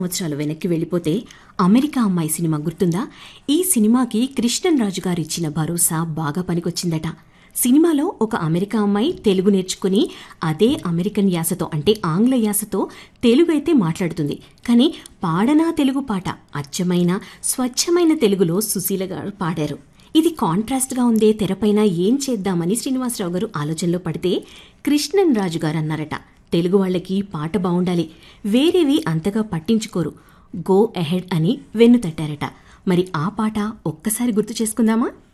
సంవత్సరాలు వెనక్కి వెళ్ళిపోతే అమెరికా అమ్మాయి సినిమా గుర్తుందా ఈ సినిమాకి కృష్ణన్ రాజు గారు ఇచ్చిన భరోసా బాగా పనికొచ్చిందట సినిమాలో ఒక అమెరికా అమ్మాయి తెలుగు నేర్చుకుని అదే అమెరికన్ యాసతో అంటే ఆంగ్ల యాసతో తెలుగు అయితే మాట్లాడుతుంది కానీ పాడనా తెలుగు పాట అచ్చమైన స్వచ్ఛమైన తెలుగులో సుశీల గారు పాడారు ఇది కాంట్రాస్ట్గా ఉందే తెరపైన ఏం చేద్దామని శ్రీనివాసరావు గారు ఆలోచనలో పడితే కృష్ణన్ రాజు గారు అన్నారట తెలుగు వాళ్ళకి పాట బావుండాలి వేరేవి అంతగా పట్టించుకోరు గో ఎహెడ్ అని వెన్ను తట్టారట మరి ఆ పాట ఒక్కసారి గుర్తు చేసుకుందామా